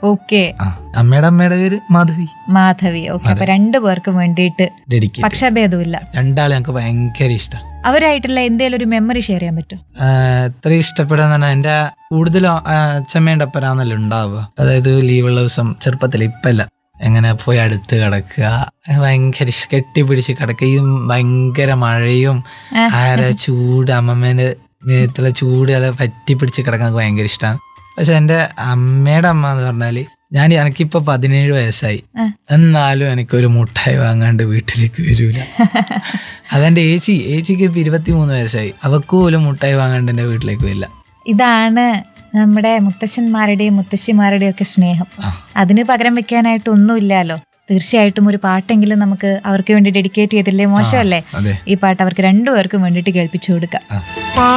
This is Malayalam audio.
ഓക്കെ ആ അമ്മയുടെ അമ്മയുടെ പേര് മാധവി മാധവി ഓക്കെ അപ്പൊ രണ്ടു പേർക്കും വേണ്ടിയിട്ട് ഡെഡിക്കേറ്റ് പക്ഷഭേദമില്ല രണ്ടാളെ ഞങ്ങൾക്ക് ഭയങ്കര ഇഷ്ടം അവരായിട്ടുള്ള എന്തെങ്കിലും ഒരു മെമ്മറി ഷെയർ ചെയ്യാൻ പറ്റും എത്ര ഇഷ്ടപ്പെടാൻ പറഞ്ഞാൽ എന്റെ കൂടുതലും ആ, അച്ഛമ്മേന്റെ ഒപ്പരാന്നല്ലോ ഉണ്ടാവുക അതായത് ലീവുള്ള ദിവസം ചെറുപ്പത്തിൽ ഇപ്പല്ല എങ്ങനെ പോയി അടുത്ത് കിടക്കുക ഭയങ്കര ഇഷ്- കെട്ടിപ്പിടിച്ച് കിടക്കുക ഈ ഭയങ്കര മഴയും ആര ചൂട് അമ്മമ്മേന്റെ മേത്തുള്ള ചൂട് അത് പറ്റി പിടിച്ച് കിടക്കാൻ എനിക്ക് ഭയങ്കര ഇഷ്ടമാണ് പക്ഷെ എന്റെ അമ്മയുടെ അമ്മ എന്ന് പറഞ്ഞാല് ഞാൻ എനിക്കിപ്പോ പതിനേഴ് വയസ്സായി ആ. എന്നാലും എനിക്കൊരു മുട്ടായി വാങ്ങാണ്ട് വീട്ടിലേക്ക് വരൂല അതെന്റെ ഏച്ചി ഏച്ചിക്ക് ഇപ്പൊ ഇരുപത്തിമൂന്ന് വയസ്സായി അവക്ക് പോലും മുട്ടായി വാങ്ങാണ്ട് എന്റെ വീട്ടിലേക്ക് വരില്ല ഇതാണ് നമ്മുടെ മുത്തശ്ശന്മാരുടെയും മുത്തശ്ശിമാരുടെയും ഒക്കെ സ്നേഹം ആ. അതിന് പകരം വെക്കാനായിട്ട് ഒന്നുമില്ലല്ലോ തീർച്ചയായിട്ടും ഒരു പാട്ടെങ്കിലും നമുക്ക് അവർക്ക് വേണ്ടി ഡെഡിക്കേറ്റ് ചെയ്തില്ലേ മോശമല്ലേ അതെ ഈ പാട്ട് അവർക്ക് രണ്ടുപേർക്കും വേണ്ടിയിട്ട് കേൾപ്പിച്ചു കൊടുക്കാം ആ